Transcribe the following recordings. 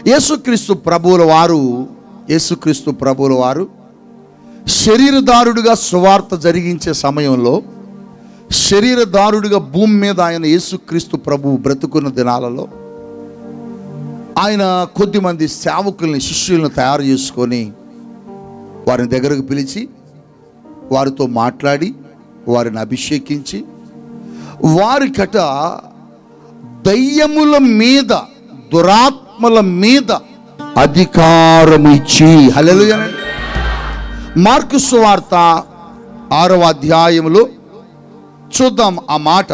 యేసుక్రీస్తు ప్రభువుల వారు యేసుక్రీస్తు ప్రభువుల వారు శరీరదారుడిగా సువార్త జరిగించే సమయంలో శరీరదారుడిగా భూమి మీద ఆయన యేసుక్రీస్తు ప్రభువు బ్రతుకున్న దినాలలో ఆయన కొద్దిమంది సేవకుల్ని శిష్యులను తయారు చేసుకొని వారిని దగ్గరకు పిలిచి వారితో మాట్లాడి వారిని అభిషేకించి వారికట దయ్యముల మీద దురాత్మల మీద అధికారం ఇచ్చి హల్లెలూయానండి మార్కు సువార్త ఆరవ అధ్యాయములో చూద్దాం ఆ మాట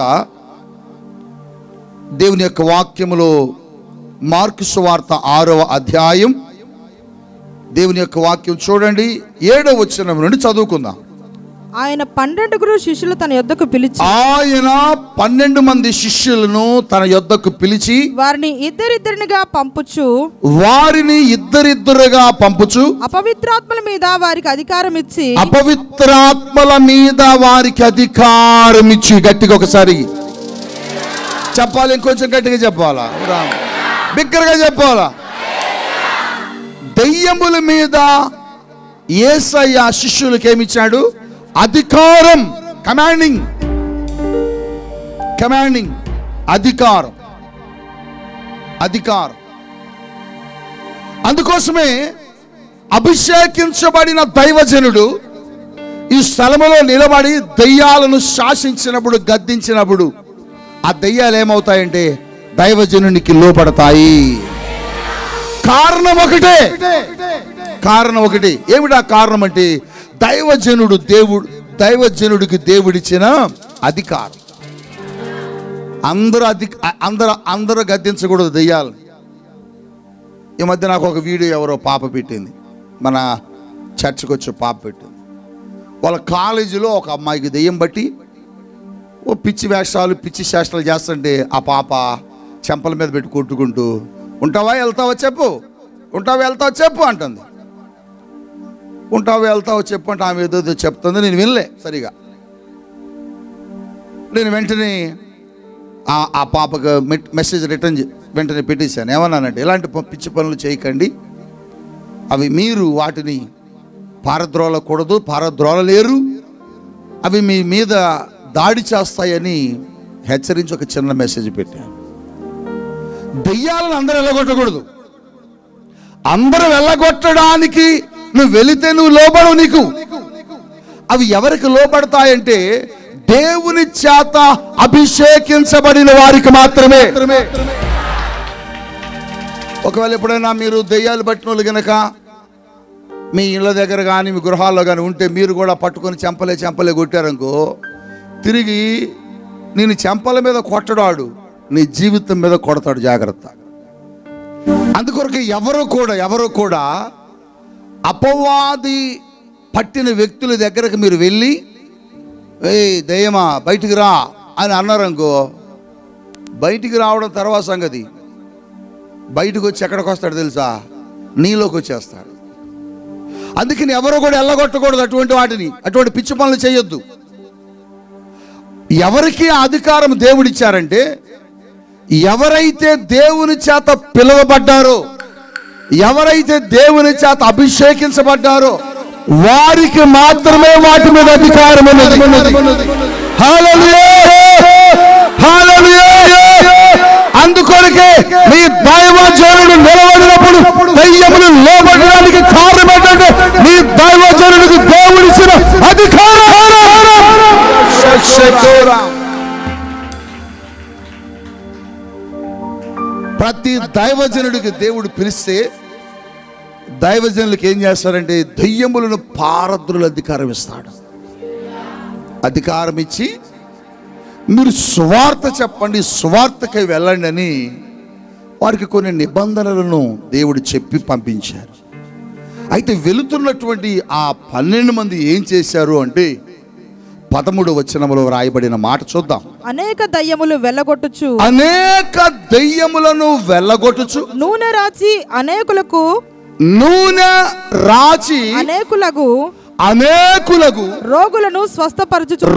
దేవుని యొక్క వాక్యములో మార్కు సువార్త ఆరవ అధ్యాయం దేవుని యొక్క వాక్యం చూడండి ఏడవ వచనం నుండి చదువుకుందాం ఆయన పన్నెండుగురు శిష్యులు తన యొద్దకు పిలిచి ఆయన పన్నెండు మంది శిష్యులను తన యొద్దకు పిలిచి వారిని ఇద్దరిద్దరినిగా పంపుచు వారిని ఇద్దరిద్దరుగా పంపుచు అపవిత్రాత్మల మీద వారికి అధికారం ఇచ్చి అపవిత్రాత్మల మీద వారికి అధికారం ఇచ్చి గట్టిగా ఒకసారి చెప్పాలి ఇంకొంచెం గట్టిగా చెప్పాలా రామ్. బిగ్గరగా చెప్పాలా దెయ్యముల మీద ఏసయ్య శిష్యులకు ఏమిచ్చాడు అధికారం కమాండింగ్ కమాండింగ్ అధికారం అధికారం అందుకోసమే అభిషేకించబడిన దైవజనుడు ఈ స్థలములో నిలబడి దయ్యాలను శాసించినప్పుడు గద్దించినప్పుడు ఆ దయ్యాలు ఏమవుతాయంటే దైవజనునికి లోపడతాయి కారణం ఒకటే కారణం ఒకటి ఏమిటా కారణం అంటే దైవజనుడు దేవుడు దైవజనుడికి దేవుడిచ్చిన అధికారం అందరూ అధి అందరూ అందరూ గద్దించకూడదు దెయ్యాలు ఈ మధ్య నాకు ఒక వీడియో ఎవరో పాప పెట్టింది మన చర్చ్కి వచ్చే పాప పెట్టింది వాళ్ళ కాలేజీలో ఒక అమ్మాయికి దెయ్యం బట్టి ఓ పిచ్చి వేషాలు పిచ్చి చేష్టలు చేస్తుంటే ఆ పాప చెంపల మీద పెట్టి కొట్టుకుంటూ ఉంటావా వెళ్తావా చెప్పు ఉంటావా వెళ్తావా చెప్పు అంటుంది ఉంటావా వెళ్తావా చెప్పు అంటే ఆమె ఏదో ఏదో చెప్తుంది నేను వినలే సరిగా నేను వెంటనే ఆ ఆ పాపకు మెట్- మెసేజ్ రిటర్న్ చే- వెంటనే పెట్టేశాను ఏమన్నానంటే ఇలాంటి ప- పిచ్చి పనులు చేయకండి అవి మీరు వాటిని పారద్రోలకూడదు పారద్రోలలేరు అవి మీ మీద దాడి చేస్తాయని హెచ్చరించి ఒక చిన్న మెసేజ్ పెట్టాను దెయ్యాలను అందరూ వెళ్ళగొట్టకూడదు అందరూ వెళ్ళగొట్టడానికి నువ్వు వెళితే నువ్వు లోబడవు నీకు అవి ఎవరికి లోబడతాయంటే దేవుని చేత అభిషేకించబడిన వారికి మాత్రమే ఒకవేళ ఎప్పుడైనా మీరు దెయ్యాలు పట్టిన వాళ్ళు గనక మీ ఇళ్ళ దగ్గర కానీ మీ గృహాల్లో కానీ ఉంటే మీరు కూడా పట్టుకొని చెంపలే చెంపలే కొట్టారనుకో తిరిగి నేను చెంపల మీద కొట్టడాడు నీ జీవితం మీద కొడతాడు జాగ్రత్త అందుకొరకు ఎవరు కూడా ఎవరు కూడా అపవాది పట్టిన వ్యక్తుల దగ్గరకు మీరు వెళ్ళి ఏయ్ దయ్యమా బయటికి రా అని అన్నారనుకో బయటికి రావడం తర్వాత సంగతి బయటకు వచ్చి ఎక్కడికి వస్తాడు తెలుసా నీలోకి వచ్చేస్తాడు అందుకని ఎవరు కూడా వెళ్ళగొట్టకూడదు అటువంటి వాటిని అటువంటి పిచ్చి పనులు చేయొద్దు ఎవరికి ఆ అధికారం దేవుడిచ్చారంటే ఎవరైతే దేవుని చేత పిలువబడ్డారో ఎవరైతే దేవుని చేత అభిషేకించబడ్డారో వారికి మాత్రమే వాటి మీద అధికారం ఉన్నది హల్లెలూయా! హల్లెలూయా! అందుకొరకే మీ దైవజనుడు నిలబడినప్పుడు దయ్యములు లోబడడానికి కారణం ఏంటంటే మీ దైవజనుడికి దేవుడిచ్చిన అధికారం ప్రతి దైవజనుడికి దేవుడు పిలిస్తే దైవజనులకు ఏం చేస్తారంటే దయ్యములను పారద్రుల అధికారం ఇస్తాడు అధికారం ఇచ్చి మీరు స్వార్థ చెప్పండి స్వార్థకై వెళ్ళండి అని వారికి కొన్ని నిబంధనలను దేవుడు చెప్పి పంపించారు అయితే వెళుతున్నటువంటి ఆ పన్నెండు మంది ఏం చేశారు అంటే పదమూడు వచనములో రాయబడిన మాట చూద్దాం అనేక దయ్యములు వెళ్ళగొట్టుచు అనేక దయ్యములను వెళ్ళగొట్టుచు నూనె రాచి అనేకులకు నూనె రాచి అనేకులకు అనేకులకు రోగులను స్వస్థపరచుచు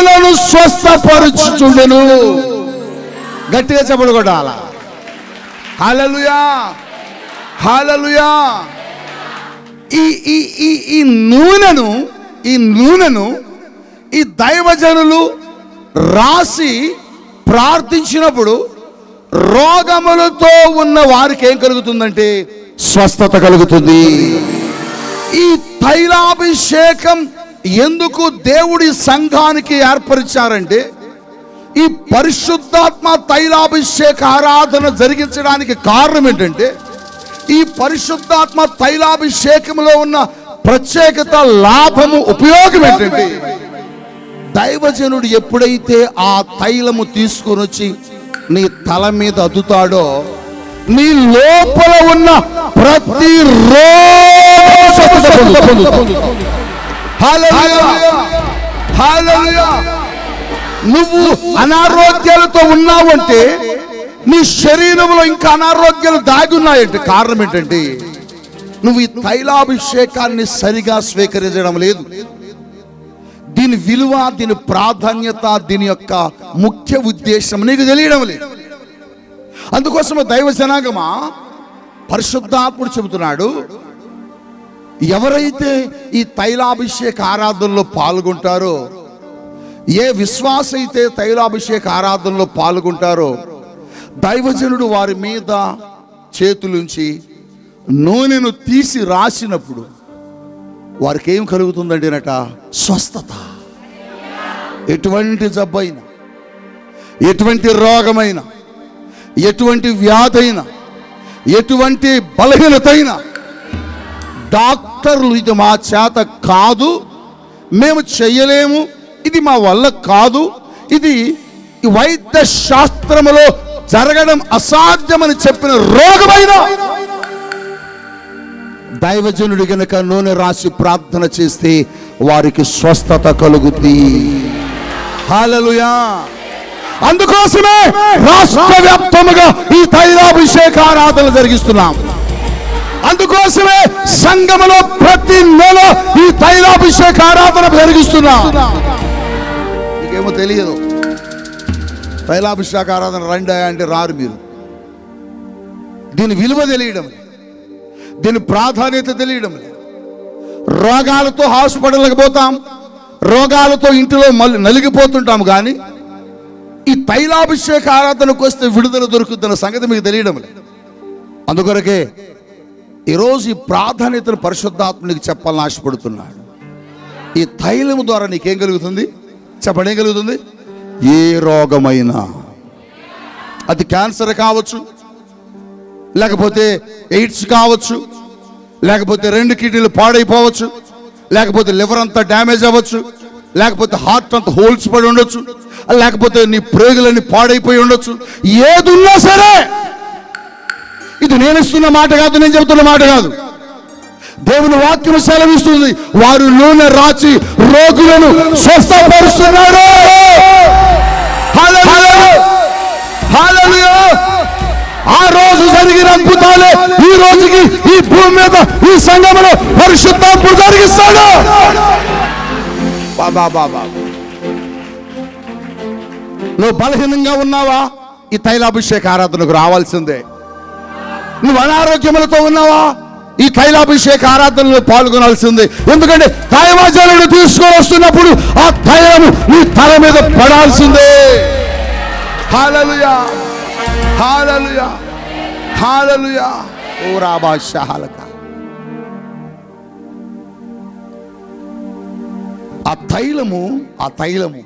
రోగములను స్వస్థపరుచుచుండును గట్టిగా చెప్పడు కూడా అలా హల్లెలూయా హల్లెలూయా ఈ ఈ ఈ ఈ నూనెను ఈ నూనెను ఈ దైవజనులు రాసి ప్రార్థించినప్పుడు రోగములతో ఉన్న వారికి ఏం కలుగుతుందంటే స్వస్థత కలుగుతుంది ఈ తైలాభిషేకం ఎందుకు దేవుడి సంఘానికి ఏర్పరిచారంటే ఈ పరిశుద్ధాత్మ తైలాభిషేక ఆరాధన జరిగించడానికి కారణం ఏంటంటే ఈ పరిశుద్ధాత్మ తైలాభిషేకంలో ఉన్న ప్రత్యేకత లాభము ఉపయోగం ఏంటంటే దైవజనుడు ఎప్పుడైతే ఆ తైలము తీసుకొని వచ్చి నీ తల మీద అద్దుతాడో నీ లోపల ఉన్న ప్రతి రోగము స్వస్థత పొందుతుంది. హల్లెలూయా. హల్లెలూయా. నువ్వు అనారోగ్యాలతో ఉన్నావు అంటే నీ శరీరంలో ఇంకా అనారోగ్యాలు దాగి ఉన్నాయంటే కారణం ఏంటంటే నువ్వు ఈ తైలాభిషేకాన్ని సరిగా స్వీకరించడం లేదు దీని విలువ దీని ప్రాధాన్యత దీని యొక్క ముఖ్య ఉద్దేశం నీకు తెలియడం లేదు అందుకోసం దైవ జనాగమా పరిశుద్ధాత్ముడు చెబుతున్నాడు ఎవరైతే ఈ తైలాభిషేక ఆరాధనలో పాల్గొంటారో ఏ విశ్వాస అయితే తైలాభిషేక ఆరాధనలో పాల్గొంటారో దైవజనుడు వారి మీద చేతులుంచి నూనెను తీసి రాసినప్పుడు వారికి ఏం కలుగుతుందంటేనట స్వస్థత ఎటువంటి జబ్బైనా ఎటువంటి రోగమైన ఎటువంటి వ్యాధైన ఎటువంటి బలహీనతైనా డాక్టర్లు ఇది మా చేత కాదు మేము చెయ్యలేము ఇది మా వల్ల కాదు ఇది ఈ వైద్య శాస్త్రములో జరగడం అసాధ్యమని చెప్పిన రోగమైన దైవజనుడి గనక నూనె రాసి ప్రార్థన చేస్తే వారికి స్వస్థత కలుగుద్ది హల్లెలూయా అందుకోసమే రాష్ట్ర వ్యాప్తముగా ఈ తైలాభిషేక ఆరాధన జరిగిస్తున్నాం అందుకోసమే సంఘములో ప్రతి నెల ఈ తైలాభిషేక ఆరాధన జరిగిస్తున్నాం మీకేమో తెలియదు తైలాభిషేక ఆరాధన రండి అంటే రారు మీరు దీని విలువ తెలియడం లేదు. దీని ప్రాధాన్యత తెలియడం లేదు. రోగాలతో హాస్పిటల్కి పోతాం రోగాలతో ఇంటిలో మళ్ళీ నలిగిపోతుంటాం కానీ ఈ తైలాభిషేక ఆరాధనకు వస్తే విడుదల దొరుకుతున్న సంగతి మీకు తెలియడం లేదు అందుకొరకే ఈరోజు ఈ ప్రాధాన్యతను పరిశుద్ధాత్మనికి చెప్పాలని ఆశపడుతున్నాడు ఈ తైలము ద్వారా నీకేం కలుగుతుంది చెప్పండి ఏం కలుగుతుంది ఏ రోగమైనా అది క్యాన్సర్ కావచ్చు లేకపోతే ఎయిడ్స్ కావచ్చు లేకపోతే రెండు కిడ్నీలు పాడైపోవచ్చు లేకపోతే లివర్ అంతా డ్యామేజ్ అవ్వచ్చు లేకపోతే హార్ట్ అంతా హోల్స్ పడి ఉండొచ్చు లేకపోతే నీ ప్రేగులన్నీ పాడైపోయి ఉండొచ్చు ఏది ఉన్నా సరే ఇది నేను ఇస్తున్న మాట కాదు నేను చెబుతున్న మాట కాదు దేవుని వాక్యం సెలవిస్తుంది వారు నూనె రాచి రోగులను స్వస్థపరుస్తున్నారు హల్లెలూయా! హల్లెలూయా! ఆ రోజు జరిగిన అద్భుతాలే ఈ రోజుకి ఈ భూమి మీద ఈ సంఘంలో పరిశుద్ధాత్ముడు జరిగిస్తాడు బాబా బాబా నువ్వు బలహీనంగా ఉన్నావా ఈ తైలాభిషేక ఆరాధనకు రావాల్సిందే నువ్వు అనారోగ్యములతో ఉన్నావా ఈ తైలాభిషేక ఆరాధనలో పాల్గొనాల్సిందే ఎందుకంటే దైవజనుడు తీసుకొని వస్తున్నప్పుడు ఆ తైలము నీ తల మీద పడాల్సిందే హాలలుయా హాలలుయా హాలలుయా ఓ రాబాషా హాలక ఆ తైలము ఆ తైలము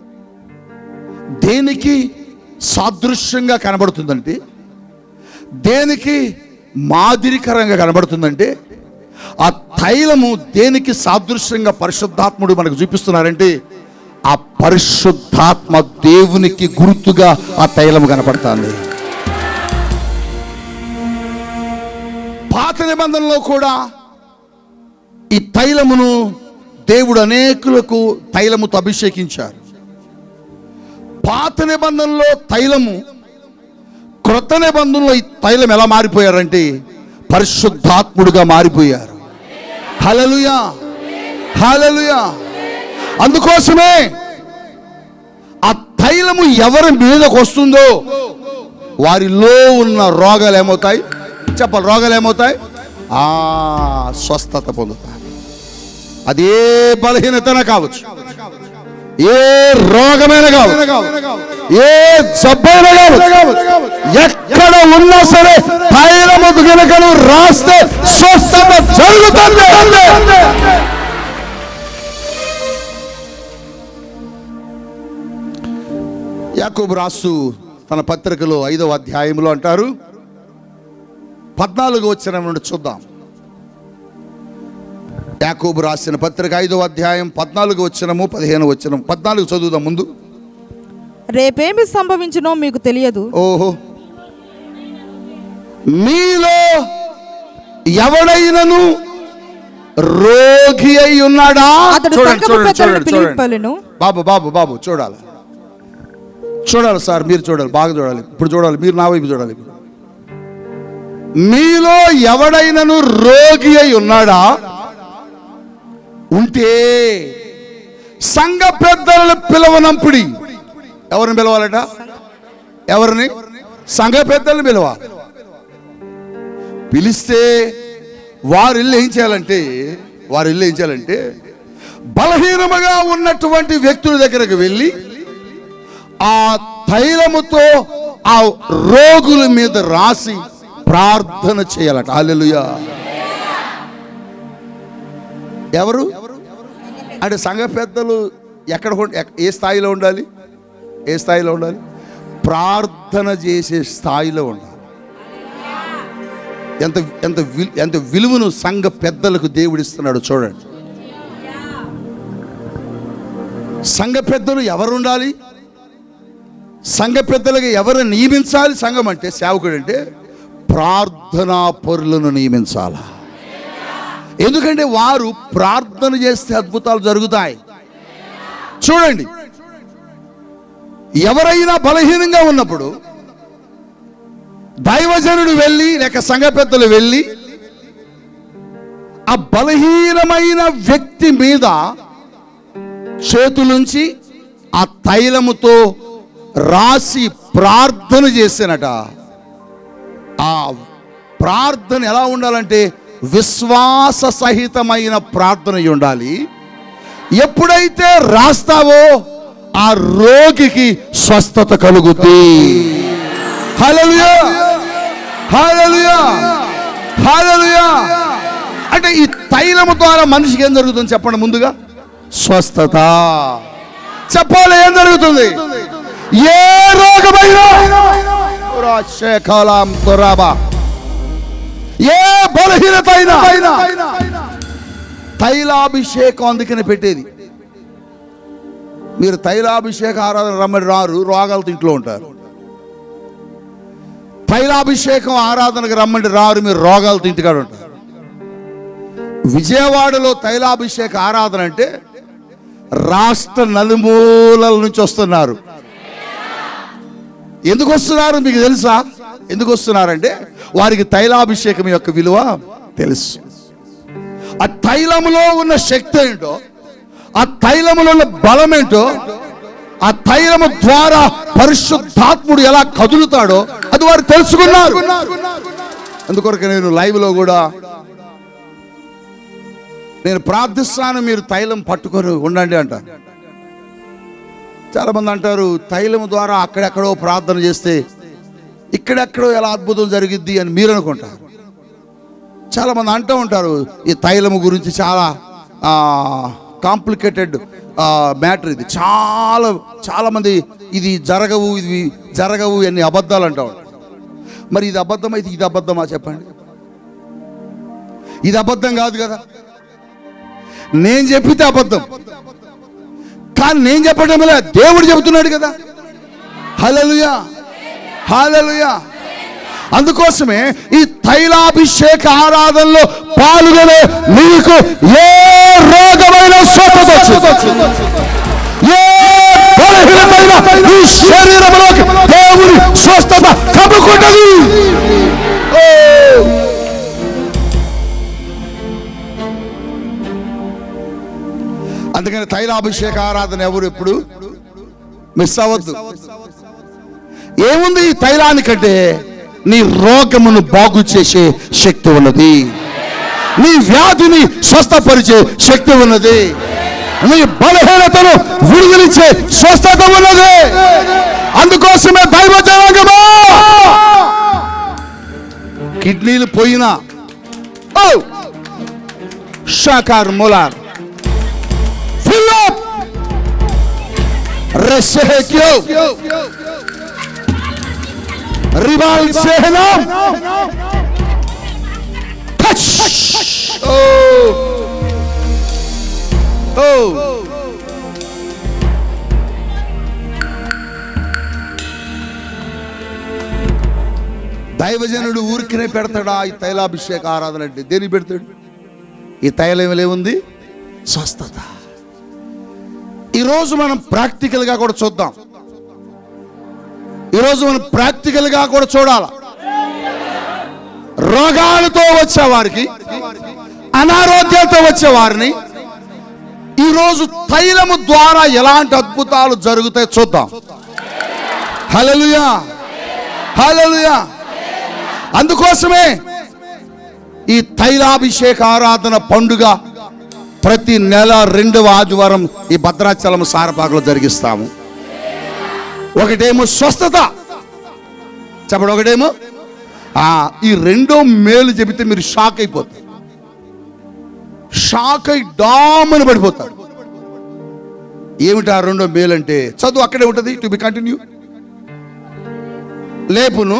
దేనికి సాదృశ్యంగా కనబడుతుందంటే దేనికి మాదిరికరంగా కనబడుతుందంటే ఆ తైలము దేనికి సాదృశ్యంగా పరిశుద్ధాత్ముడు మనకు చూపిస్తున్నారంటే ఆ పరిశుద్ధాత్మ దేవునికి గుర్తుగా ఆ తైలము కనపడుతుంది పాత నిబంధనలో కూడా ఈ తైలమును దేవుడు అనేకులకు తైలముతో అభిషేకించారు పాత నిబంధనలో తైలము క్రొత్త నిబంధనలో ఈ తైలం ఎలా మారిపోయారంటే పరిశుద్ధాత్ముడుగా మారిపోయారు హలలుయా హలలుయా అందుకోసమే ఆ తైలము ఎవరి మీదకు వస్తుందో వారిలో ఉన్న రోగాలు ఏమవుతాయి చెప్పాలి రోగాలు ఏమవుతాయి ఆ స్వస్థత పొందుతాయి అది ఏ బలహీనతన కావచ్చు ఏ రోగమైన కావచ్చు ఏ జబ్బైన కావచ్చు ఎక్కడ ఉన్నా సరే తైలము గనుకను రాస్తే స్వస్థత జరుగుతుంది యాకోబు రాసు తన పత్రికలో ఐదవ అధ్యాయంలో అంటారు పద్నాలుగు వచ్చిన నుండి చూద్దాం యాకోబు రాసిన పత్రిక ఐదవ అధ్యాయం పద్నాలుగు వచ్చినము పదిహేను వచ్చిన పద్నాలుగు చదువుదాం ముందు రేపేమి సంభవించునో మీకు తెలియదు ఓహో మీలో ఎవడైనను రోగి అయి ఉన్నాడా అతడు చూడండి సంఘపు చూడండి పెద్దలను చూడండి చూడండి పిలిపింపలెను బాబు బాబు బాబు చూడాలి చూడాలి సార్ మీరు చూడాలి బాగా చూడాలి ఇప్పుడు చూడాలి మీరు నా వైపు చూడాలి ఇప్పుడు మీలో ఎవడైనను రోగి అయి ఉన్నాడా ఉంటే సంఘ పెద్దలను పిలవనంపుడి ఎవరిని పిలవాలట ఎవరిని సంఘ పెద్దలను పిలవ పిలిస్తే వారి ఇల్లు ఏం చేయాలంటే వారి ఇల్లు ఏం చేయాలంటే బలహీనముగా ఉన్నటువంటి వ్యక్తుల దగ్గరకు వెళ్ళి ఆ తైలముతో ఆ రోగుల మీద రాసి ప్రార్థన చేయాలట హల్లెలూయా ఎవరు అంటే సంఘ పెద్దలు ఎక్కడ ఉండ- ఎక్- ఏ స్థాయిలో ఉండాలి ఏ స్థాయిలో ఉండాలి ప్రార్థన చేసే స్థాయిలో ఉండాలి ఎంత ఎంత విల్- ఎంత విలువను సంఘ పెద్దలకు దేవుడిస్తున్నాడు చూడండి సంఘ పెద్దలు ఎవరు ఉండాలి సంఘ పెద్దలుగా ఎవరు నియమించాలి సంఘం అంటే సేవకుడు అంటే ప్రార్థనా పరులను నియమించాలా ఎందుకంటే వారు ప్రార్థన చేస్తే అద్భుతాలు జరుగుతాయి చూడండి ఎవరైనా బలహీనంగా ఉన్నప్పుడు దైవజనుడు వెళ్ళి లేక సంఘ పెద్దలు వెళ్ళి ఆ బలహీనమైన వ్యక్తి మీద చేతులుంచి ఆ తైలముతో రాసి ప్రార్థన చేసినట ఆ ప్రార్థన ఎలా ఉండాలంటే విశ్వాస సహితమైన ప్రార్థన అయి ఉండాలి ఎప్పుడైతే రాస్తావో ఆ రోగికి స్వస్థత కలుగుతుంది హల్లెలూయా హల్లెలూయా హల్లెలూయా అంటే ఈ తైలము ద్వారా మనిషికి ఏం జరుగుతుంది చెప్పండి ముందుగా స్వస్థత చెప్పాలి ఏం జరుగుతుంది ఏ రోగమైనా శేఖలాం దురాబా ఏ బలహీనత అయినా తైలాభిషేకం అందుకని పెట్టేది మీరు తైలాభిషేక ఆరాధన రమ్మని రారు రోగాలతో ఇంట్లో ఉంటారు తైలాభిషేకం ఆరాధనకు రమ్మండి రారు మీరు రోగాలతో ఇంటికాడ ఉంటారు విజయవాడలో తైలాభిషేక ఆరాధన అంటే రాష్ట్ర నలుమూలల నుంచి వస్తున్నారు ఎందుకు వస్తున్నారు మీకు తెలుసా ఎందుకు వస్తున్నారంటే వారికి తైలాభిషేకం యొక్క విలువ తెలుసు ఆ తైలములో ఉన్న శక్తి ఏంటో ఆ తైలములో ఉన్న బలం ఏంటో ఆ తైలము ద్వారా పరిశుద్ధాత్ముడు ఎలా కదులుతాడో అది వారు తెలుసుకున్నారు అందుకొరకు నేను లైవ్ లో కూడా నేను ప్రార్థిస్తాను మీరు తైలం పట్టుకొని ఉండండి అంట చాలా మంది అంటారు తైలం ద్వారా అక్కడెక్కడో ప్రార్థన చేస్తే ఇక్కడెక్కడో ఎలా అద్భుతం జరిగిద్ది అని మీరు అనుకుంటారు చాలా మంది అంటూ ఉంటారు ఈ తైలము గురించి చాలా కాంప్లికేటెడ్ మ్యాటర్ ఇది చాలా చాలా మంది ఇది జరగవు ఇది జరగవు అన్ని అబద్ధాలు అంటూ ఉంటారు మరి ఇది అబద్ధం అయితే ఇది అబద్ధమా చెప్పండి ఇది అబద్ధం కాదు కదా నేను చెప్పితే అబద్ధం కానీ నేను చెప్పడం లే దేవుడు చెబుతున్నాడు కదా హల్లెలూయా హల్లెలూయా అందుకోసమే ఈ తైలాభిషేక ఆరాధనలో పాల్గొనే నీకు ఏ రోగమైన స్వస్థత వచ్చింది. ఏ బలహీనమైన నీ శరీరంలోకి దేవుని స్వస్థత కమ్ముకుంటది ఓ! అందుకని తైలాభిషేక ఆరాధన ఎవరు ఎప్పుడు మిస్ అవ్వద్దు ఏముంది ఈ తైలానికంటే నీ రోగమును బాగు చేసే శక్తి ఉన్నది నీ వ్యాధిని స్వస్థపరిచే శక్తి ఉన్నది నీ బలహీనతను విడుదలిచ్చే స్వస్థత ఉన్నది అందుకోసమే దైవ జనాంగమా కిడ్నీలు పోయినా ఓ షాకార్ ములార్ ఫిల్అప్ రెసెక్యో రివాల్ సెహనాం టచ్ ఓ ఓ దైవజనుడు ఊరికినే పెడతాడా ఈ తైలాభిషేక ఆరాధన అంటే దేనికి పెడతాడు ఈ తైలం ఏముంది స్వస్థత ఈరోజు మనం ప్రాక్టికల్గా కూడా చూద్దాం ఈరోజు మనం ప్రాక్టికల్గా కూడా చూడాలి రోగాలతో వచ్చే వారికి అనారోగ్యంతో వచ్చే వారిని ఈరోజు తైలము ద్వారా ఎలాంటి అద్భుతాలు జరుగుతాయి చూద్దాం హలలుయా హలలుయా అందుకోసమే ఈ తైలాభిషేక ఆరాధన పండుగ ప్రతి నెల రెండవ ఆదివారం ఈ భద్రాచలం సారపాకలో జరిగిస్తాము ఒకటేమో స్వస్థత చెప్పండి ఒకటేమో ఆ, ఈ రెండో మేలు చెబితే మీరు షాక్ అయిపోతారు షాక్ అయి డామని పడిపోతారు ఏమిటి ఆ రెండో మేలు అంటే చదువు అక్కడే ఉంటుంది టు బి కంటిన్యూ లేపును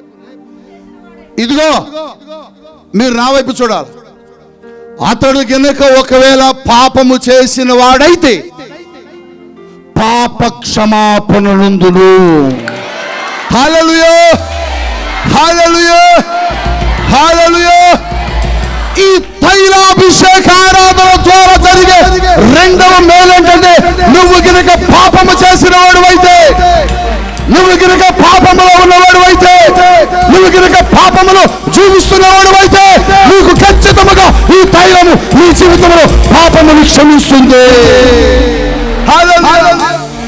ఇదిగో మీరు నా వైపు చూడాలి అతడు గనుక ఒకవేళ పాపము చేసిన వాడైతే పాప క్షమాపణ నందును హల్లెలూయా హల్లెలూయా హల్లెలూయా ఈ తైలాభిషేక ఆరాధన ద్వారా జరిగే రెండవ మేలేంటంటే నువ్వు గనుక పాపము చేసిన వాడువైతే నువ్వు గనుక పాపములో ఉన్నవాడు అయితే నువ్వు గనుక పాపములో జీవిస్తున్నవాడు అయితే నీకు ఖచ్చితముగా ఈ తైలము నీ జీవితంలో పాపమును క్షమిస్తుంది హల్లెలూయా.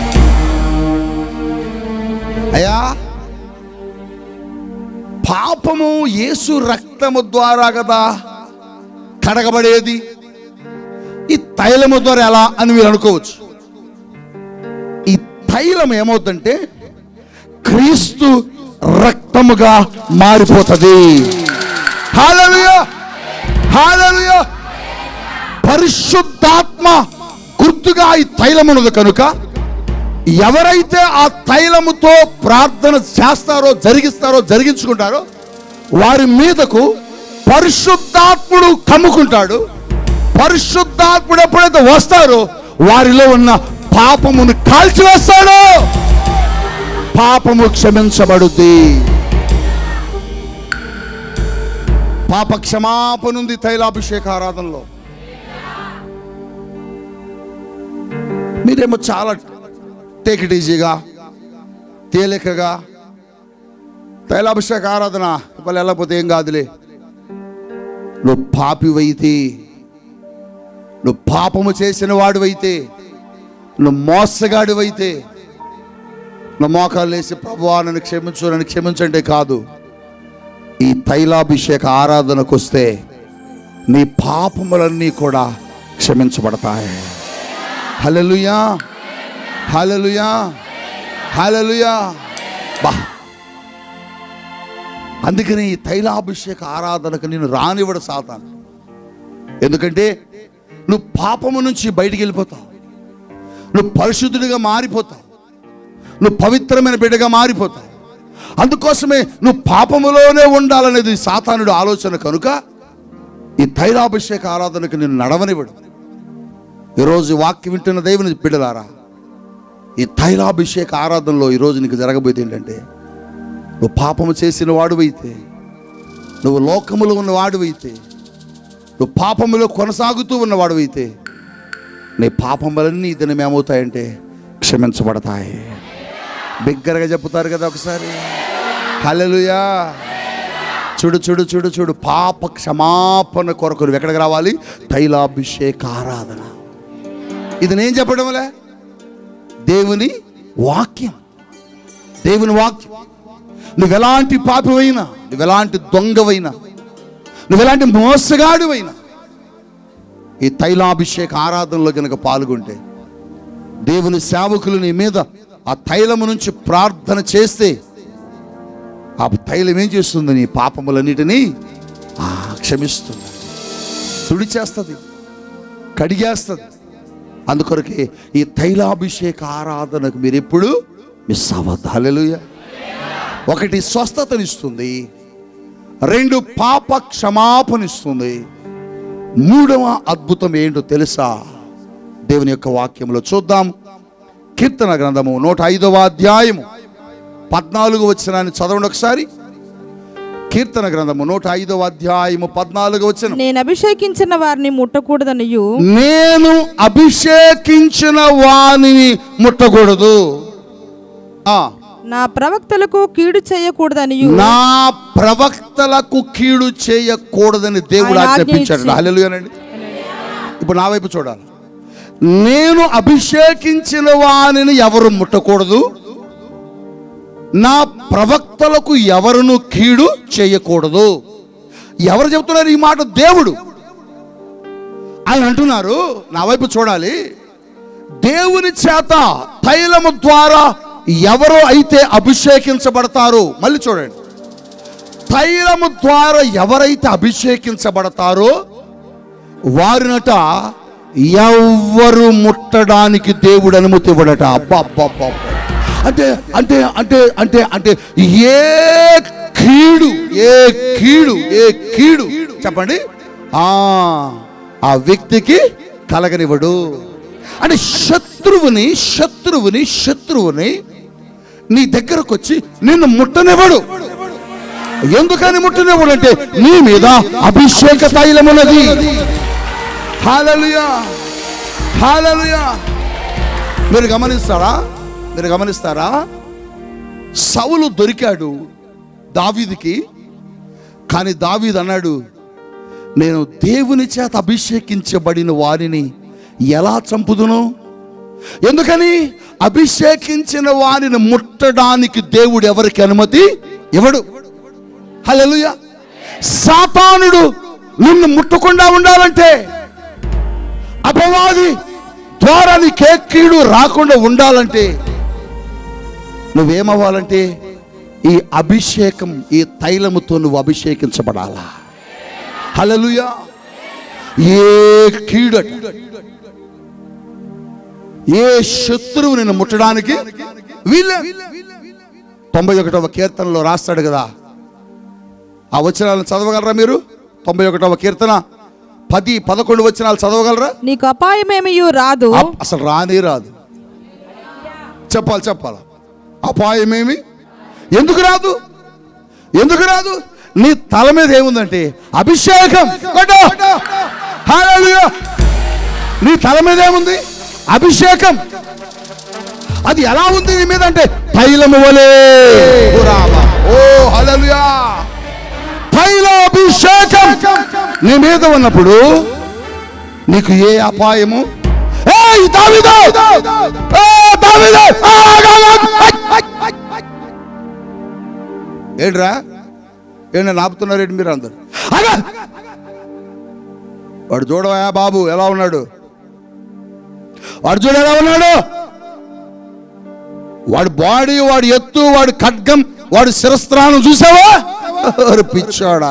అయ్యా పాపము యేసు రక్తము ద్వారా కదా కడగబడేది ఈ తైలము ద్వారా ఎలా అని మీరు అనుకోవచ్చు ఈ తైలం ఏమవుతుందంటే క్రీస్తు రక్తముగా మారిపోతుంది హల్లెలూయా హల్లెలూయా పరిశుద్ధాత్మ గుర్తుగా ఈ తైలం ఉన్నది కనుక ఎవరైతే ఆ తైలముతో ప్రార్థన చేస్తారో జరిగిస్తారో జరిగించుకుంటారో వారి మీదకు పరిశుద్ధాత్ముడు కమ్ముకుంటాడు పరిశుద్ధాత్ముడు ఎప్పుడైతే వస్తారో వారిలో ఉన్న పాపమును కాల్చివేస్తాడు పాపము క్షమించబడుద్ది పాప క్షమాపణ ఉంది తైలాభిషేక ఆరాధనలో మీరేమో చాలా టేక్ ఇట్ ఈజీగా తేలికగా తైలాభిషేక ఆరాధన వాళ్ళు వెళ్ళకపోతే ఏం కాదులే నువ్వు పాపివైతే నువ్వు పాపము చేసిన వాడివైతే నువ్వు మోసగాడివైతే నువ్వు మోకాలు వేసి ప్రభువా నన్ను క్షమించు నన్ను క్షమించండి కాదు ఈ తైలాభిషేక ఆరాధనకు వస్తే నీ పాపములన్నీ కూడా క్షమించబడతాయి హల్లెలూయా హల్లెలూయా హల్లెలూయా బా అందుకని ఈ తైలాభిషేక ఆరాధనకు నేను రానివ్వడు సాతాను ఎందుకంటే నువ్వు పాపము నుంచి బయటికి వెళ్ళిపోతావు నువ్వు పరిశుద్ధుడిగా మారిపోతావు నువ్వు పవిత్రమైన బిడ్డగా మారిపోతావు అందుకోసమే నువ్వు పాపములోనే ఉండాలనేది సాతానుడు ఆలోచన కనుక ఈ తైలాభిషేక ఆరాధనకు నేను నడవనివ్వడు ఈరోజు ఈ వాక్యం వింటున్న దేవుని బిడ్డలారా ఈ తైలాభిషేక ఆరాధనలో ఈరోజు నీకు జరగబోయేది ఏంటంటే నువ్వు పాపము చేసిన వాడువైతే నువ్వు లోకములో ఉన్న వాడువైతే నువ్వు పాపములో కొనసాగుతూ ఉన్నవాడువైతే నీ పాపములన్నీ దినం ఏమవుతాయంటే క్షమించబడతాయి బిగ్గరగా చెప్తారు కదా ఒకసారి హల్లెలూయా చూడు చూడు చూడు చూడు పాప క్షమాపణ కొరకు నువ్వు ఎక్కడికి రావాలి తైలాభిషేక ఆరాధన ఇది నేను చెప్పడంలే దేవుని వాక్యం దేవుని వాక్యం నువ్వెలాంటి పాపివైనా నువ్వెలాంటి దొంగవైనా నువ్వెలాంటి మోసగాడివైనా ఈ తైలాభిషేక ఆరాధనలో కనుక పాల్గొంటే దేవుని సేవకులు నీ మీద ఆ తైలము నుంచి ప్రార్థన చేస్తే ఆ తైలం ఏం చేస్తుంది నీ పాపములన్నిటినీ ఆ, క్షమిస్తుంది తుడిచేస్తుంది కడిగేస్తుంది అందుకొరకే ఈ తైలాభిషేక ఆరాధనకు మీరు ఎప్పుడు మిస్ అవ్వద్దు హల్లెలూయా ఒకటి స్వస్థతనిస్తుంది రెండు పాప క్షమాపణిస్తుంది మూడవ అద్భుతం ఏంటో తెలుసా దేవుని యొక్క వాక్యంలో చూద్దాం కీర్తన గ్రంథము నూట ఐదవ అధ్యాయము పద్నాలుగు వచ్చినాన్ని చదవండి ఒకసారి కీర్తన గ్రంథము నూట ఐదవ అధ్యాయము పద్నాలుగు వచ్చిన నేను అభిషేకించిన వారిని ముట్టకూడదనియు నేను అభిషేకించిన వాణిని ముట్టకూడదు ఆ, నా ప్రవక్తలకు కీడు చేయకూడదనియు నా ప్రవక్తలకు కీడు చేయకూడదని దేవుడు ఆయన ఆజ్ఞాపించాడు ఆజ్ఞ హల్లెలూయానండి ఇప్పుడు నా వైపు చూడాలి నేను అభిషేకించిన వానిని ఎవరు ముట్టకూడదు నా ప్రవక్తలకు ఎవరును కీడు చేయకూడదు ఎవరు చెబుతున్నారు ఈ మాట దేవుడు ఆయన అంటున్నారు నా వైపు చూడాలి దేవుని చేత తైలము ద్వారా ఎవరు అయితే అభిషేకించబడతారో మళ్ళీ చూడండి తైలము ద్వారా ఎవరైతే అభిషేకించబడతారో వారినట ఎవ్వరు ముట్టడానికి దేవుడు అనుమతి ఇవ్వడట అబ్బా అబ్బా అబ్బా అబ్బా. అంటే అంటే అంటే అంటే అంటే ఏ కీడు ఏ కీడు ఏ కీడు చెప్పండి ఆ ఆ వ్యక్తికి కలగనివ్వడు అంటే శత్రువుని శత్రువుని శత్రువుని నీ దగ్గరకు వచ్చి నిన్ను ముట్టనివ్వడు ఎందుకని ముట్టనివ్వడు అంటే నీ మీద అభిషేక తైలమున్నది హాలలుయా హాలలుయా మీరు గమనిస్తారా మీరు గమనిస్తారా సౌలు దొరికాడు దావీదికి కానీ దావీద్ అన్నాడు నేను దేవుని చేత అభిషేకించబడిన వారిని ఎలా చంపుదును ఎందుకని అభిషేకించిన వారిని ముట్టడానికి దేవుడు ఎవరికి అనుమతి ఇవ్వడు హల్లెలూయా సాతానుడు నిన్ను ముట్టకుండా ఉండాలంటే అపవాది ద్వారా నీకే కీడు రాకుండా ఉండాలంటే నువ్వేమవ్వాలంటే ఈ అభిషేకం ఈ తైలముతో నువ్వు అభిషేకించబడాలా హల్లెలూయా ఏ కీడట ఏ శత్రువు నిన్ను ముట్టడానికి వీళ్ళే తొంభై ఒకటవ కీర్తనలో రాస్తాడు కదా ఆ వచనాలను చదవగలరా మీరు తొంభై ఒకటవ కీర్తన పది పదకొండు వచనాలు చదవగలరా నీకు అపాయమేమియు రాదు అప్- అసలు రానే రాదు చెప్పాలి చెప్పాలి అపాయమేమి ఎందుకు రాదు ఎందుకు రాదు నీ తల మీద ఏముందంటే అభిషేకం కొట్టు. హల్లెలూయా. నీ తల మీద ఏముంది అభిషేకం అది ఎలా ఉంది నీ మీద అంటే తైలము వలే ఓ రామా. ఓ హల్లెలూయా తైల అభిషేకం నీ మీద ఉన్నప్పుడు నీకు ఏ అపాయము ఏయ్ దావీదు! ఏ దావీదు! ఆ, ఆగు, ఆగు, ఆగు. ఏంట్రా ఏంటి నాపుతున్నారు ఏంటి మీరు అందరు ఆగు! వాడు చూడవా బాబు ఎలా ఉన్నాడు వాడు చూడు ఎలా ఉన్నాడు వాడి బాడీ వాడి ఎత్తు వాడి ఖడ్గం వాడి శిరస్త్రానం చూసావా ఓరి పిచ్చాడా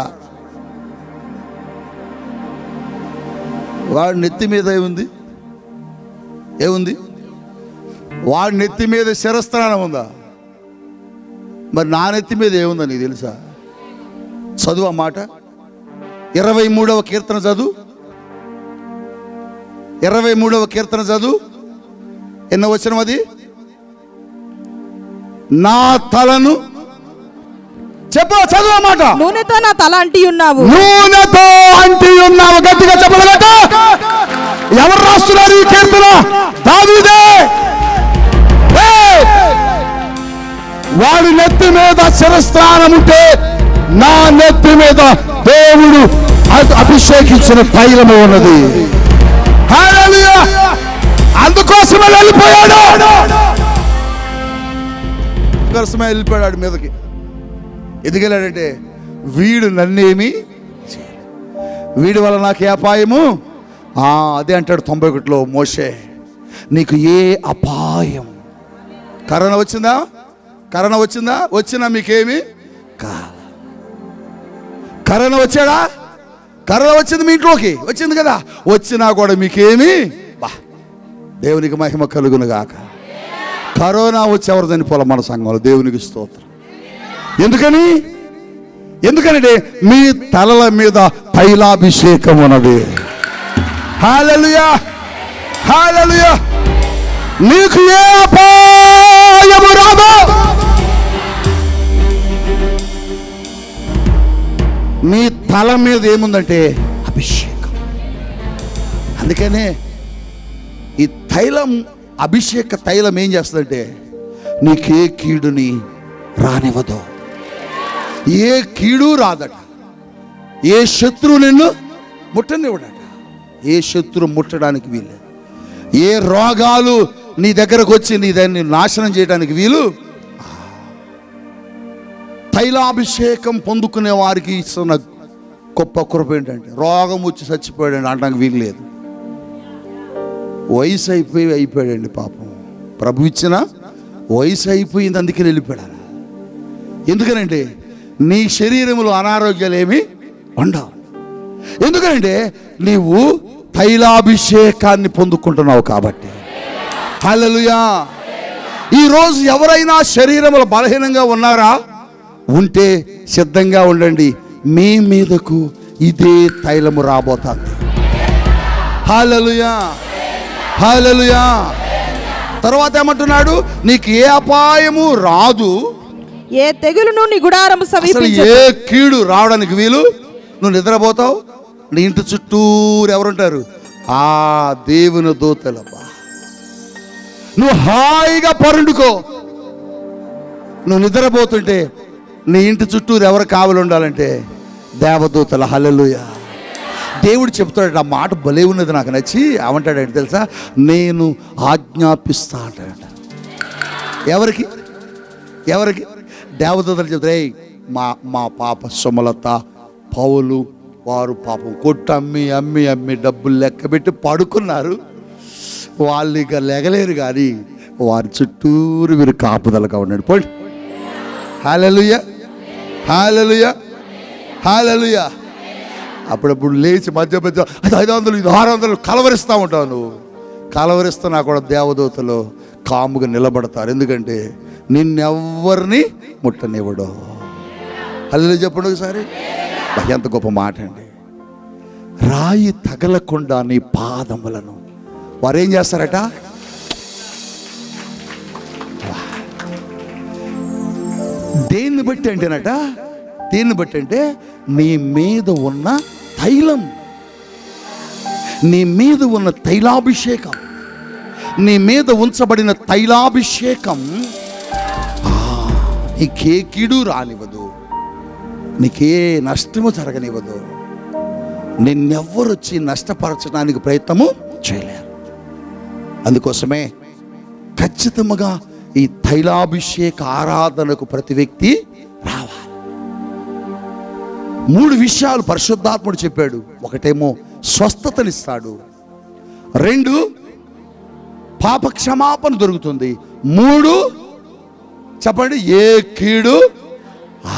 వాడి నెత్తి మీద ఏముంది ఏముంది వాడి నెత్తి మీద శిరస్త్రానం ఉందా మరి నా నెత్తి మీద ఏముందా నీకు తెలుసా చదువు ఆ మాట ఇరవై మూడవ కీర్తన చదువు ఇరవై మూడవ కీర్తన చదువు ఎన్నో వచ్చిన అది నా తలను చెప్పు చదువు ఆ మాట నూనెతో నా తల అంటి ఉన్నావు నూనెతో అంటి ఉన్నావు గట్టిగా చెప్పగలట ఎవరు రాస్తున్నారు ఈ కీర్తన దావీదే ఏయ్! వాడి నెత్తి మీద శిరస్త్రానం ఉంటే నా నెత్తి మీద దేవుడు అ- అభిషేకించిన తైలము ఉన్నది హల్లెలూయా! అందుకోసమే వెళ్ళిపోయాడు ఆకర్షమే వెళ్ళిపోయాడు మీదకి ఎందుకు వెళ్ళాడంటే వీడు నన్నేమి చేయలేదు. వీడి వల్ల నాకు ఏ అపాయము ఆ, అదే అంటాడు తొంభై ఒకటిలో మోషే నీకు ఏ అపాయం కరోనా వచ్చిందా కరోనా వచ్చిందా వచ్చినా మీకేమి కా కరోనా వచ్చాడా కరోనా వచ్చింది మీ ఇంట్లోకి వచ్చింది కదా వచ్చినా కూడా మీకేమి బా దేవునికి మహిమ కలుగును గాక కరోనా వచ్చి ఎవరు చనిపోలే మన సంఘంలో దేవునికి స్తోత్రం ఎందుకని ఎందుకంటే మీ తలల మీద తైలాభిషేకం ఉన్నది హాలలుయా హాలలుయా నీకు ఏ అపాయము రాదు నీ తల మీద ఏముందంటే అభిషేకం అందుకనే ఈ తైలం అభిషేక తైలం ఏం చేస్తుందంటే నీకే కీడుని రానివ్వదు ఏ కీడు రాదట ఏ శత్రువు నిన్ను ముట్టనివ్వడట ఏ శత్రువు ముట్టడానికి వీలు ఏ రోగాలు నీ దగ్గరకు వచ్చి నీ దాన్ని నాశనం చేయడానికి వీలు తైలాభిషేకం పొందుకునే వారికి ఇస్తున్న గొప్ప కృప ఏంటంటే రోగం వచ్చి చచ్చిపోయాడండి అనడానికి వీలు లేదు వయసు అయిపోయి అయిపోయాడండి పాపం ప్రభు ఇచ్చిన వయసు అయిపోయింది అందుకే వెళ్ళిపోయాడు ఎందుకనంటే నీ శరీరంలో అనారోగ్యాలు ఏమి ఉండవు ఎందుకంటే నీవు తైలాభిషేకాన్ని పొందుకుంటున్నావు కాబట్టి హల్లెలూయా ఈరోజు ఎవరైనా శరీరంలో బలహీనంగా ఉన్నారా ఉంటే సిద్ధంగా ఉండండి మీ మీదకు ఇదే తైలము రాబోతుంది హాలలుయా హాలలుయా తర్వాత ఏమంటున్నాడు నీకు ఏ అపాయము రాదు ఏ తెగులును నీ గుడారము అసలు సమీపించ ఏ కీడు రావడానికి వీలు నువ్వు నిద్రపోతావు నీ ఇంటి చుట్టూరు ఎవరుంటారు ఆ దేవుని దూతలబ్బా నువ్వు హాయిగా పరుండుకో నువ్వు నిద్రపోతుంటే నీ ఇంటి చుట్టూరు ఎవరు కావలి ఉండాలంటే దేవదూతల హల్లెలూయా దేవుడు చెప్తాడు ఆ మాట భలే ఉన్నది నాకు నచ్చి ఏమంటాడంటే తెలుసా నేను ఆజ్ఞాపిస్తా అంటాడు ఎవరికి ఎవరికి దేవదూతలు చెప్తారు "ఏయ్, మా మా పాప సుమలత పౌలు వారు పాపం కొట్టు అమ్మి అమ్మి అమ్మి డబ్బులు లెక్క పెట్టి పడుకున్నారు వాళ్ళు ఇక లెగలేరు కానీ వారి చుట్టూరు వీరు కాపుదలగా ఉన్నాడు పోండి హాలలుయ హాలలుయ హాలలుయ అప్పుడప్పుడు లేచి మధ్య మధ్య అది ఐదు వందలు ఇది ఆరు వందలు కలవరిస్తూ ఉంటావు నువ్వు కలవరిస్తున్నా కూడా దేవదూతలు కాముగా నిలబడతారు ఎందుకంటే నిన్నెవ్వరిని ముట్టనివ్వడు అల్లు చెప్పండి ఒకసారి బా, ఎంత గొప్ప మాట అండి రాయి తగలకుండా నీ పాదములను వారు ఏం చేస్తారట దేన్ని బట్టి అంటేనట దేన్ని బట్టి అంటే నీ మీద ఉన్న తైలం నీ మీద ఉన్న తైలాభిషేకం నీ మీద ఉంచబడిన తైలాభిషేకం ఆ, నీకే కీడు రానివ్వదు నీకే నష్టము జరగనివ్వదు నిన్నెవ్వరు వచ్చి నష్టపరచడానికి ప్రయత్నము చేయలేరు అందుకోసమే ఖచ్చితంగా ఈ తైలాభిషేక ఆరాధనకు ప్రతి వ్యక్తి రావాలి మూడు విషయాలు పరిశుద్ధాత్ముడు చెప్పాడు ఒకటేమో స్వస్థతనిస్తాడు రెండు పాప క్షమాపణ దొరుకుతుంది మూడు చెప్పండి ఏ కీడు ఆ.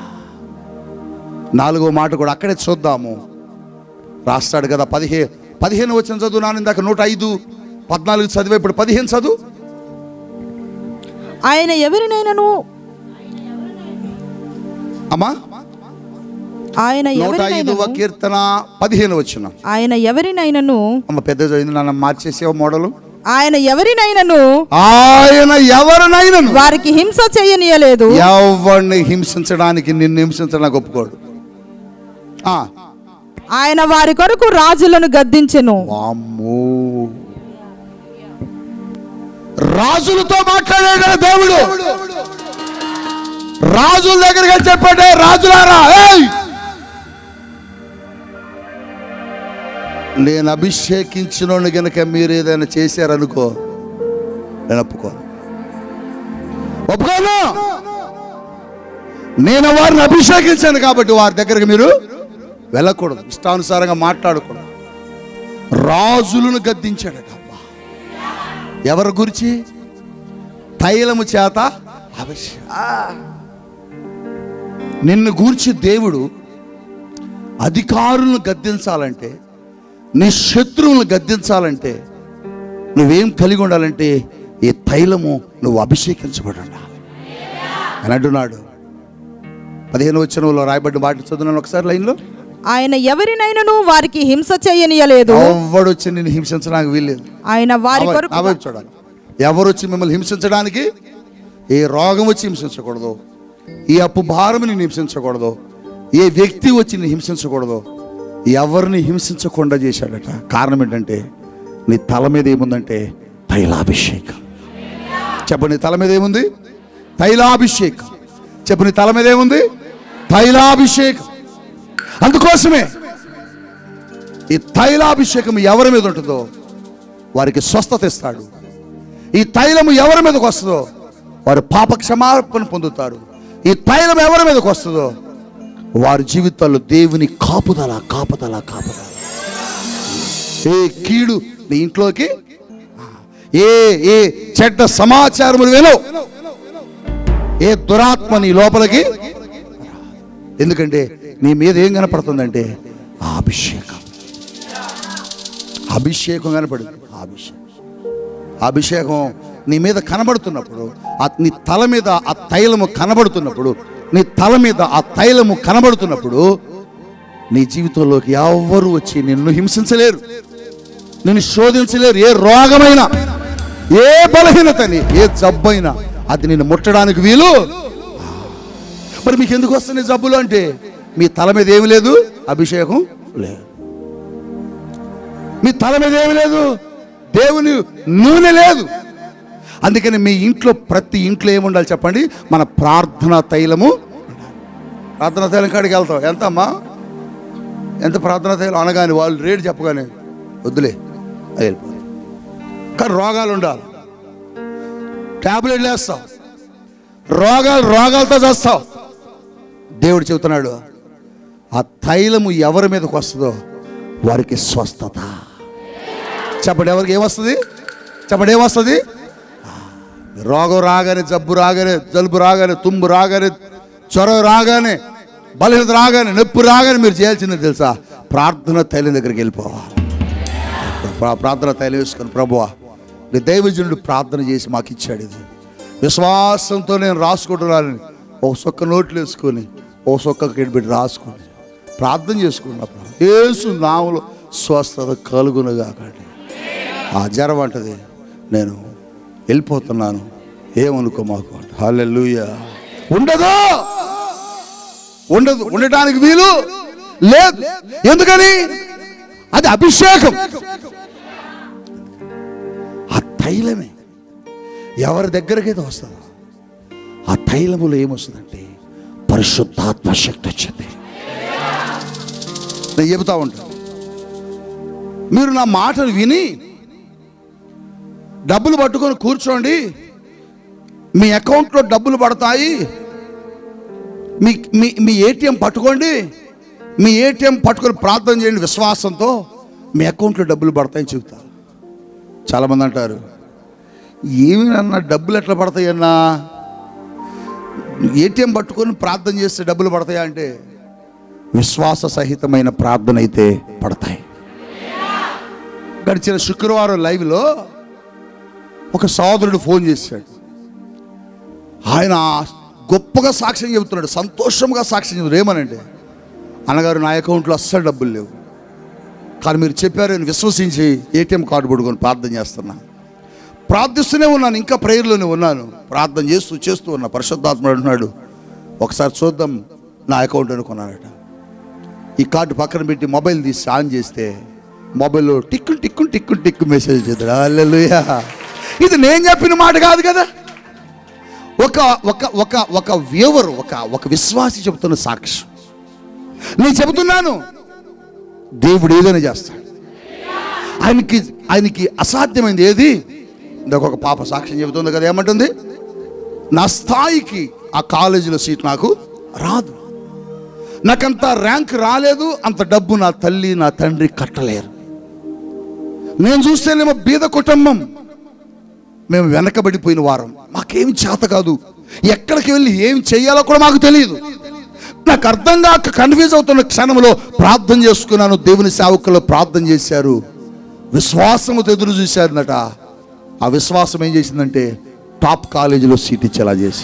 నాలుగో మాట కూడా అక్కడే చూద్దాము రాస్తాడు కదా పదిహే పదిహేను వచ్చిన చదువు నాన్న ఇందాక నూట ఐదు పద్నాలుగు చదివే ఇప్పుడు పదిహేను చదువు ఆయన ఎవరినైనాను అమ్మా ఆయన నూట ఐదవ ఎవరినైనాను కీర్తన పదిహేను వచ్చిన ఆయన ఎవరినైనాను అమ్మ పెద్ద చదివింది నాన్న మార్చేసేవ మోడలు ఆయన ఎవరినైనాను ఆయన ఎవరినైనను వారికి హింస చేయనీయలేదు ఎవరిని హింసించడానికి నిన్ను హింసించడానికి ఒప్పుకోడు ఆ, ఆయన వారి కొరకు రాజులను గద్దించెను వామ్మో రాజులతో మాట్లాడాడు దేవుడు రాజుల దగ్గరికి వెళ్ళి చెప్పాడే రాజులారా ఏయ్! నేను అభిషేకించిన గనక మీరు ఏదైనా చేశారనుకో నేను ఒప్పుకోను ఒప్పుకోను నేను వారిని అభిషేకించాను కాబట్టి వారి దగ్గరికి మీరు వెళ్ళకూడదు ఇష్టానుసారంగా మాట్లాడకూడదు రాజులను గద్దించాడట అబ్బా. ఎవరి గురించి తైలము చేత అభిషే ఆ. నిన్ను గూర్చి దేవుడు అధికారులను గద్దించాలంటే నీ శత్రువులను గద్దించాలంటే నువ్వేం కలిగి ఉండాలంటే ఈ తైలము నువ్వు అభిషేకించబడి ఉండాలి అని అంటున్నాడు పదిహేను వచనంలో రాయబడ్డ మాట చదువున్నాను ఒకసారి లైన్లో ఆయన ఎవరినైనాను వారికి హింస చేయనీయలేదు ఎవడు వచ్చి నేను హింసించడానికి వీల్లేదు ఆయన వారి నా కొరకు వైపు చూడాలి ఎవరు వచ్చి మిమ్మల్ని హింసించడానికి ఏ రోగం వచ్చి హింసించకూడదు ఈ అప్పు భారం నేను హింసించకూడదు ఏ వ్యక్తి వచ్చి నేను హింసించకూడదు ఎవరిని హింసించకుండా చేశాడట కారణం ఏంటంటే నీ తల మీద ఏముందంటే తైలాభిషేకం చెప్పు నీ తల మీద ఏముంది తైలాభిషేకం చెప్పు నీ తల మీద ఏముంది తైలాభిషేకం అందుకోసమే ఈ తైలాభిషేకం ఎవరి మీద ఉంటుందో వారికి స్వస్థత ఇస్తాడు ఈ తైలము ఎవరి మీదకి వస్తుందో వారు పాప క్షమాపణ పొందుతారు ఈ తైలం ఎవరి మీదకి వస్తుందో వారి జీవితాల్లో దేవుని కాపుదల కాపుదల కాపుదల ఏ కీడు నీ ఇంట్లోకి ఏ ఏ చెడ్డ సమాచారములు వినో ఏ దురాత్మ నీ లోపలికి ఎందుకంటే నీ మీద ఏం కనపడుతుందంటే ఆ అభిషేకం అభిషేకం కనపడింది ఆ అభిషేకం ఆ అభిషేకం నీ మీద కనబడుతున్నప్పుడు ఆ నీ తల మీద ఆ తైలము కనబడుతున్నప్పుడు నీ తల మీద ఆ తైలము కనబడుతున్నప్పుడు నీ జీవితంలోకి ఎవ్వరు వచ్చి నిన్ను హింసించలేరు నిన్ను శోధించలేరు ఏ రోగమైనా ఏ బలహీనతని ఏ జబ్బైనా అది నిన్ను ముట్టడానికి వీలు మరి మీకు ఎందుకు వస్తున్నాయి జబ్బులు అంటే మీ తల మీద ఏమి లేదు అభిషేకం లేదు మీ తల మీద ఏమి లేదు దేవుని నూనె లేదు అందుకని మీ ఇంట్లో ప్రతి ఇంట్లో ఏముండాలి చెప్పండి మన ప్రార్థనా తైలము ప్రార్థనా తైలం కాడికి వెళ్తాం ఎంత అమ్మా ఎంత ప్రార్థనా తైలం అనగానే వాళ్ళు రేటు చెప్పగానే వద్దులే అది వెళ్ళిపోతుంది కానీ రోగాలు ఉండాలి టాబ్లెట్లు వేస్తావు రోగాలు రోగాలతో చేస్తావు దేవుడు చెబుతున్నాడు ఆ తైలము ఎవరి మీదకి వస్తుందో వారికి స్వస్థత చెప్పండి ఎవరికి ఏమొస్తుంది చెప్పండి ఏమొస్తుంది రోగం రాగానే జబ్బు రాగానే జలుబు రాగానే తుమ్ము రాగానే జ్వరం రాగానే బలహీనత రాగానే నొప్పి రాగానే మీరు చేయాల్సింది తెలుసా ప్రార్థన తైలం దగ్గరికి వెళ్ళిపోవాలి ప్రా- ప్రార్థన తైలం వేసుకొని ప్రభువా నీ దైవజనుడు ప్రార్థన చేసి మాకు ఇచ్చాడు ఇది విశ్వాసంతో నేను రాసుకుంటున్నానని ఒక సొక్క నోట్లు వేసుకొని ఓ సొక్క పెట్టి రాసుకొని ప్రార్థన చేసుకున్నప్పుడు ఏసు నామలో స్వస్థత కలుగునగా కండి ఆ జ్వరం అంటది నేను వెళ్ళిపోతున్నాను ఏమనుకో మాకు అంట హల్లెలూయా ఉండదు ఉండదు ఉండటానికి వీలు లేదు ఎందుకని అది అభిషేకం ఆ తైలమే ఎవరి దగ్గరికి అయితే వస్తుందో ఆ తైలములో ఏమొస్తుందంటే పరిశుద్ధాత్మ శక్తి వచ్చింది నేను చెబుతా ఉంటాను మీరు నా మాటలు విని డబ్బులు పట్టుకొని కూర్చోండి మీ అకౌంట్లో డబ్బులు పడతాయి మీ మీ మీ ఏటీఎం పట్టుకోండి మీ ఏటీఎం పట్టుకొని ప్రార్థన చేయండి విశ్వాసంతో మీ అకౌంట్లో డబ్బులు పడతాయని చెబుతారు చాలామంది అంటారు ఏమి అన్న డబ్బులు ఎట్లా పడతాయన్నా ఏటీఎం పట్టుకొని ప్రార్థన చేస్తే డబ్బులు పడతాయా అంటే విశ్వాస సహితమైన ప్రార్థన అయితే పడతాయి గడిచిన శుక్రవారం లైవ్లో ఒక సోదరుడు ఫోన్ చేశాడు ఆయన గొప్పగా సాక్ష్యం చెబుతున్నాడు సంతోషంగా సాక్ష్యం చెబుతున్నాడు ఏమనంటే అన్నగారు నా అకౌంట్లో అస్సలు డబ్బులు లేవు కానీ మీరు చెప్పారు నేను విశ్వసించి ఏటీఎం కార్డు పడుకొని ప్రార్థన చేస్తున్నా ప్రార్థిస్తూనే ఉన్నాను ఇంకా ప్రేయర్లోనే ఉన్నాను ప్రార్థన చేస్తూ చేస్తూ ఉన్నా పరిశుద్ధాత్ముడు అంటున్నాడు ఒకసారి చూద్దాం నా అకౌంట్ అనుకున్నానట ఈ కార్డు పక్కన పెట్టి మొబైల్ తీసి ఆన్ చేస్తే మొబైల్లో టిక్కు టిక్కు టిక్కు టిక్కు మెసేజ్ చేద్దాడు హల్లెలూయా ఇది నేను చెప్పిన మాట కాదు కదా ఒక ఒక ఒక ఒక వ్యూవర్ ఒక ఒక విశ్వాసి చెబుతున్న సాక్ష్యం నేను చెబుతున్నాను దేవుడు ఏదైనా చేస్తాడు ఆయనకి ఆయనకి అసాధ్యమైంది ఏది ఇందాక ఒక పాప సాక్ష్యం చెబుతుంది కదా ఏమంటుంది నా స్థాయికి ఆ కాలేజీలో సీట్ నాకు రాదు నాకంత ర్యాంక్ రాలేదు అంత డబ్బు నా తల్లి నా తండ్రి కట్టలేరు నేను చూస్తేనేమో బీద కుటుంబం మేము వెనకబడిపోయిన వారం మాకేమి చేత కాదు ఎక్కడికి వెళ్ళి ఏం చేయాలో కూడా మాకు తెలియదు నాకు అర్థం కాక కన్ఫ్యూజ్ అవుతున్న క్షణంలో ప్రార్థన చేసుకున్నాను దేవుని సేవకులు ప్రార్థన చేశారు విశ్వాసముతో ఎదురు చూశారనట ఆ విశ్వాసం ఏం చేసిందంటే టాప్ కాలేజీలో సీట్ ఇచ్చేలా చేసి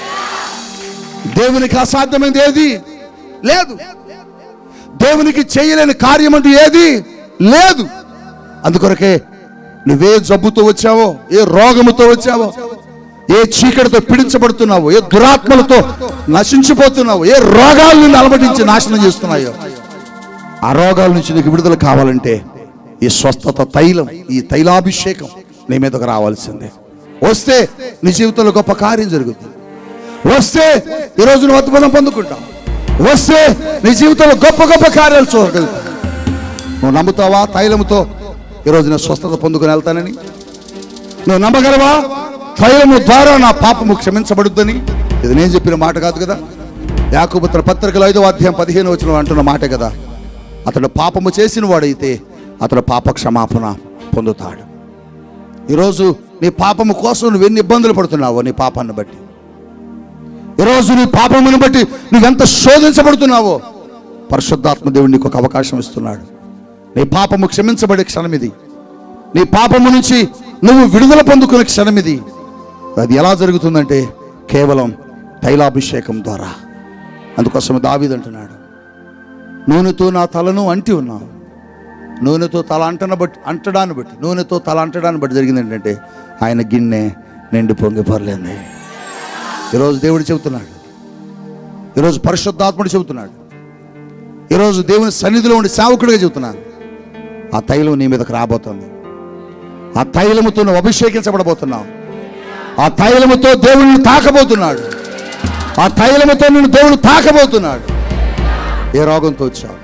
దేవునికి అసాధ్యమైనది ఏది లేదు దేవునికి చేయలేని కార్యం అంటూ ఏది లేదు అందుకొరకే నువ్వే జబ్బుతో వచ్చావో ఏ రోగముతో వచ్చావో ఏ చీకటితో పీడించబడుతున్నావో ఏ దురాత్మలతో నశించిపోతున్నావో ఏ రోగాల నుండి అలమటించి నాశనం చేస్తున్నాయో ఆ రోగాల నుంచి నీకు విడుదల కావాలంటే ఈ స్వస్థత తైలం ఈ తైలాభిషేకం నీ మీదకు రావాల్సిందే వస్తే నీ జీవితంలో గొప్ప కార్యం జరుగుతుంది వస్తే ఈరోజు నువ్వు అద్భుతం పొందుకుంటావు వస్తే నీ జీవితంలో గొప్ప గొప్ప కార్యాలు చూడగలుగుతావు నువ్వు నమ్ముతావా తైలముతో ఈరోజు నేను స్వస్థత పొందుకుని వెళ్తానని నువ్వు నమ్మగలవా తైలము ద్వారా నా పాపము క్షమించబడుద్దని ఇది నేను చెప్పిన మాట కాదు కదా యాకుపుత్ర పత్రికలో ఐదో అధ్యాయం పదిహేను వచ్చిన అంటున్న మాట కదా అతడు పాపము చేసిన వాడైతే అతడు పాప క్షమాపణ పొందుతాడు ఈరోజు నీ పాపము కోసం నువ్వు ఎన్ని ఇబ్బందులు పడుతున్నావో నీ పాపాన్ని బట్టి ఈరోజు నీ పాపమును బట్టి నువ్వెంత శోధించబడుతున్నావో పరిశుద్ధాత్మ దేవుడు నీకు ఒక అవకాశం ఇస్తున్నాడు నీ పాపము క్షమించబడే క్షణం ఇది నీ పాపము నుంచి నువ్వు విడుదల పొందుకునే క్షణం ఇది అది ఎలా జరుగుతుందంటే కేవలం తైలాభిషేకం ద్వారా అందుకోసం దావీదు అంటున్నాడు నూనెతో నా తలను అంటి ఉన్నావు నూనెతో తల అంటన బట్టి అంటడాన్ని బట్టి నూనెతో తల అంటడాన్ని బట్టి జరిగింది ఏంటంటే ఆయన గిన్నె నిండి పొంగి పొరలేంది ఈరోజు దేవుడు చెబుతున్నాడు ఈరోజు పరిశుద్ధాత్ముడు చెబుతున్నాడు ఈరోజు దేవుని సన్నిధిలో ఉండి సేవకుడిగా చెబుతున్నాను ఆ తైలం నీ మీదకి రాబోతుంది ఆ తైలముతో నువ్వు అభిషేకించబడబోతున్నావు ఆ తైలముతో దేవుడిని తాకబోతున్నాడు ఆ తైలముతో నిన్ను దేవుడు తాకబోతున్నాడు ఏ రోగంతో వచ్చావు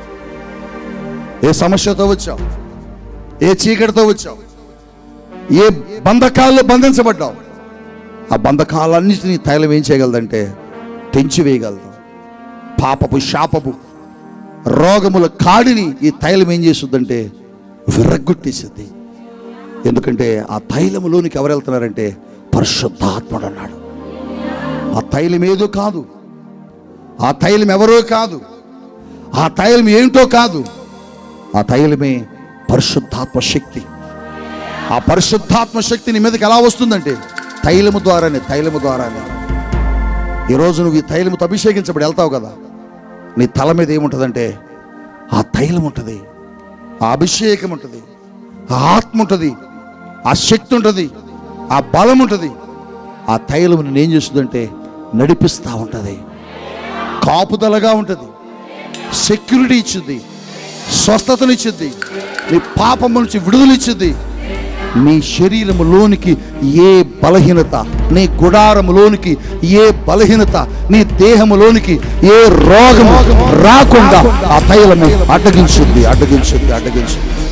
ఏ సమస్యతో వచ్చావు ఏ చీకటితో వచ్చావు ఏ బంధకాల్లో బంధించబడ్డావు ఆ బంధకాలన్నిటినీ తైలం ఏం చేయగలదంటే తెంచివేయగలదు పాపపు శాపపు రోగముల కాడిని ఈ తైలం ఏం చేస్తుందంటే విరగ్గొట్టేసిద్ది ఎందుకంటే ఆ తైలములోనికి ఎవరు వెళ్తున్నారంటే పరిశుద్ధాత్ముడు అన్నాడు ఆ తైలం ఏదో కాదు ఆ తైలం ఎవరో కాదు ఆ తైలం ఏంటో కాదు ఆ తైలమే పరిశుద్ధాత్మ శక్తి ఆ పరిశుద్ధాత్మ శక్తి నీ మీదకి ఎలా వస్తుందంటే తైలము ద్వారానే తైలము ద్వారానే ఈరోజు నువ్వు ఈ తైలముతో అభిషేకించబడి వెళ్తావు కదా నీ తల మీద ఏముంటుందంటే ఆ తైలం ఉంటుంది ఆ అభిషేకం ఉంటుంది ఆ ఆత్మ ఉంటుంది ఆ శక్తి ఉంటుంది ఆ బలం ఉంటుంది ఆ తైలం నేను ఏం చేస్తుందంటే నడిపిస్తూ ఉంటుంది కాపుదలగా ఉంటుంది సెక్యూరిటీ ఇచ్చింది స్వస్థతనిచ్చింది నీ పాపము నుంచి విడుదలిచ్చింది నీ శరీరములోనికి ఏ బలహీనత నీ గుడారములోనికి ఏ బలహీనత నీ దేహములోనికి ఏ రోగము రాకుండా ఆ తైలము అడ్డగించుద్ది అడ్డగించుద్ది అడ్డగించుద్ది